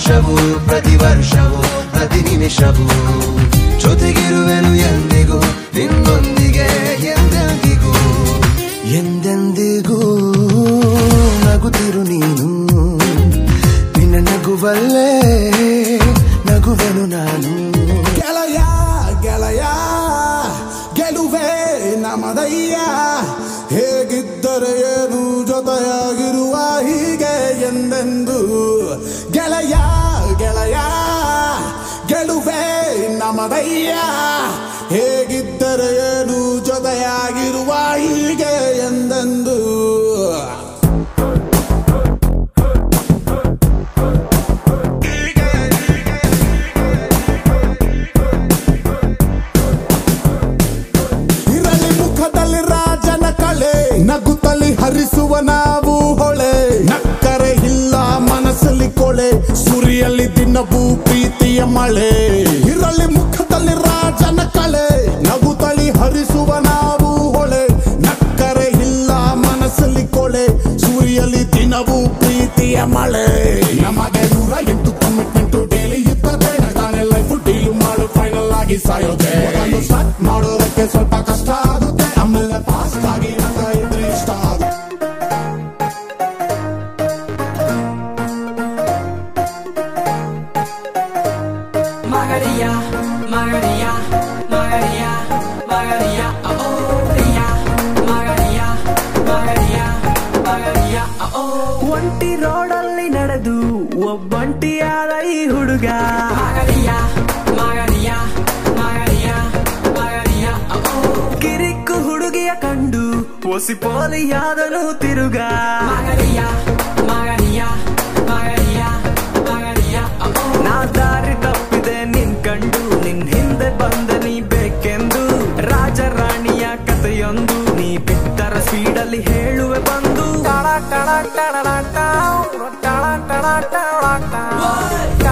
ನಿಮಿಷವೂ ಪ್ರತಿ ವರ್ಷವೂ ಪ್ರತಿ ನಿಮಿಷವೂ ಜೊತೆಗಿರುವೆನು ಎಂದಿಗೂ ನಿನ್ನೊಂದಿಗೆ ಎಂದೆಂದಿಗೂ ಎಂದೆಂದಿಗೂ ನಗುತ್ತಿರು ನೀನು ನಿನ್ನ ನಗುವಲ್ಲೇ ನಗುವೆನು ನಾನು ಗೆಳೆಯ ಗೆಳೆಯ ಗೆಲುವೆ ನಮದಯ್ಯ ಹೇಗಿದ್ದರೆ ಏನು ಜೊತೆಯಾಗಿರುವ ಹೀಗೆ ಎಂದೆಂದು ಗೆಳೆಯ ಗೆಳೆಯ ಗೆಲುವೆ ನಮದಯ್ಯ ಹೇಗಿದ್ದರೆ ಏನು ಜೊತೆಯಾಗಿರುವ ಹೀಗೆ ಎಂದೆಂದು ಇರಲಿ ಮುಖದಲ್ಲಿ ರಾಜನ ಕಳೆ ನಗುತ್ತಲಿ ಹರಿಸುವ ನಾವು ಹೊಳೆ ನಕ್ಕರೆ ಇಲ್ಲ ಮನಸ್ಸಲ್ಲಿ ಕೊಳೆ ಸುರಿಯಲ್ಲಿ ದಿನವೂ ಪ್ರೀತಿಯ ಮಳೆ ಇರಲಿ ಮುಖದಲ್ಲಿ ರಾಜನ ಕಳೆ ನಗುತ್ತಲಿ ಹರಿಸುವ ನಾವು ಹೊಳೆ ನಕ್ಕರೆ ಇಲ್ಲ ಮನಸ್ಸಲ್ಲಿ ಕೊಳೆ ಸೂರ್ಯಲಿ ದಿನವೂ ಪ್ರೀತಿಯ ಮಳೆ ನಮಗೆ ನೂರ ಎಂಟು ಕಮಿಟ್ಮೆಂಟ್ ಡೈಲಿ ಇರ್ತದೆ ತಾನೇ ಲೈಫ್ ಡೀಲ್ ಮಾಡು ಫೈನಲ್ ಆಗಿ ಸಾಯೋದೆ ಒಂದು ಸ್ಟಾರ್ಟ್ ಮಾಡೋದಕ್ಕೆ ಸ್ವಲ್ಪ ಕಷ್ಟ ಆಗುತ್ತೆ ಆಮೇಲೆ ಫಾಸ್ಟ್ ಆಗಿ ನಗ ಇದ್ರೆ ಇಷ್ಟ ಆಗುತ್ತೆ Maria, Maria, Maria, Maria, oh, Maria, Maria, Maria, Maria, oh, ಒಂಟಿ ರೋಡಲ್ಲಿ ನಡೆದು ಒಬ್ಬಂಟಿಯಾದ ಈ ಹುಡುಗ Maria, Maria, Maria, Maria, oh, ಕಿರಿಕ್ಕು ಹುಡುಗಿಯ ಕಂಡು ಒಸಿಪೋಲಿಯಾದನು ತಿರುಗ Maria, Maria, Maria, Maria, oh, ನಾ ದಾರಿ ತಪ್ಪಿದೆ ನಿನ್ ಕಂಡು ನಿನ್ ಹಿಂದೆ ಬಂದ ನೀ ಬೇಕೆಂದು ರಾಜ ರಾಣಿಯ ಕಥೆಯೊಂದು ನೀ ಬಿಟ್ಟರ ಸ್ಪೀಡಲ್ಲಿ ಹೇಳುವೆ ಬಂದು ಟಣ ಟಣ ಟಣ ಟಣ ಟಣ ಟಣ ಟಣ ಟಣ.